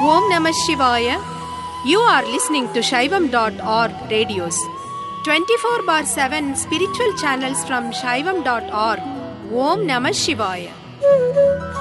Om Namah Shivaya. You are listening to Shaivam.org radios. 24 bar 7 spiritual channels from Shaivam.org. Om Namah Shivaya.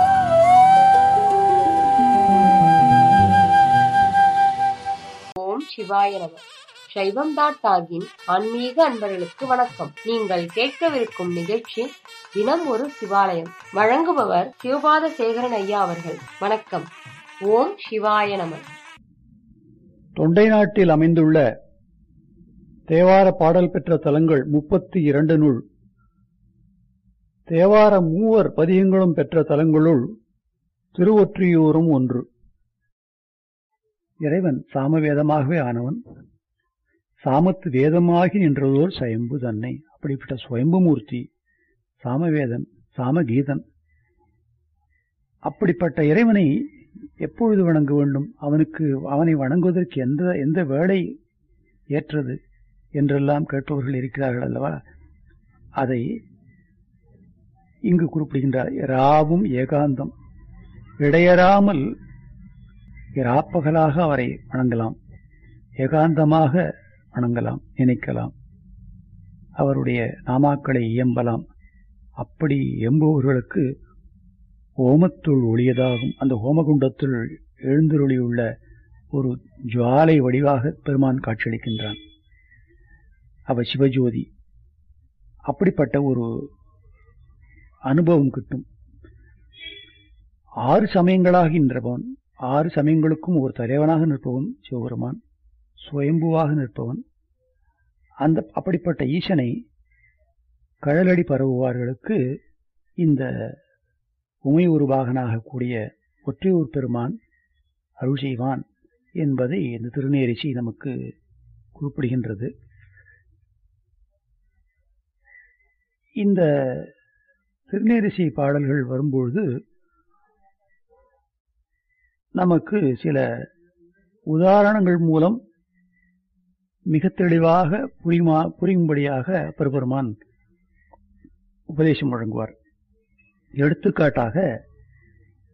ஓம் சிவாய நம சைவம் dot டாகின் ஆன்மீக அன்பர்களுக்கு வணக்கம் நீங்கள் கேட்கவிருக்கும் நிகழ்ச்சி தினம் ஒரு சிவாலயம் வழங்குபவர் சிவபாத சேகரன் ஐயா அவர்கள் வணக்கம் ஓம் சிவாய நம தொண்டை நாட்டில் அமைந்துள்ள தேவார பாடல் பெற்ற தலங்கள் முப்பத்தி இரண்டு நூல் தேவார மூவர் பதிகங்களும் பெற்ற தலங்களுள் திருவொற்றியூரும் ஒன்று இறைவன் சாமவேதமாகவே ஆனவன் சாமத்து வேதமாகி நின்றதோர் சயம்பு தன்னை அப்படிப்பட்ட சுயம்புமூர்த்தி சாமவேதன் சாமகீதன் அப்படிப்பட்ட இறைவனை எப்பொழுது வணங்க வேண்டும் அவனுக்கு அவனை வணங்குவதற்கு எந்த எந்த வேலை ஏற்றது என்றெல்லாம் கேட்பவர்கள் இருக்கிறார்கள் அல்லவா அதை இங்கு குறிப்பிடுகின்றார் ராவும் ஏகாந்தம் இடையறாமல் இராப்பகலாக அவரை வணங்கலாம் ஏகாந்தமாக வணங்கலாம் நினைக்கலாம் அவருடைய நாமாக்களை இயம்பலாம் அப்படி எம்புவர்களுக்கு ஹோமத்துள் ஒளியதாகும் அந்த ஹோமகுண்டத்தில் எழுந்தருளியுள்ள ஒரு ஜுவாலை வடிவாக பெருமான் காட்சியளிக்கின்றான் அவ சிவஜோதி அப்படிப்பட்ட ஒரு அனுபவம் கிட்டும் ஆறு சமயங்களாக நின்றவன் ஆறு சமயங்களுக்கும் ஒரு தலைவனாக நிற்பவன் சிவபெருமான் சுயம்புவாக நிற்பவன் அந்த அப்படிப்பட்ட ஈசனை கழலடி பரவுவார்களுக்கு இந்த உமை உருவாகனாக கூடிய ஒற்றையூர் பெருமான் அருள் செய்வான் என்பதை இந்த திருநேரிசி நமக்கு குறிப்பிடுகின்றது இந்த திருநேரிசை பாடல்கள் வரும்பொழுது நமக்கு சில உதாரணங்கள் மூலம் மிக தெளிவாக புரியுமா புரியும்படியாக பெருபெருமான் உபதேசம் வழங்குவார் எடுத்துக்காட்டாக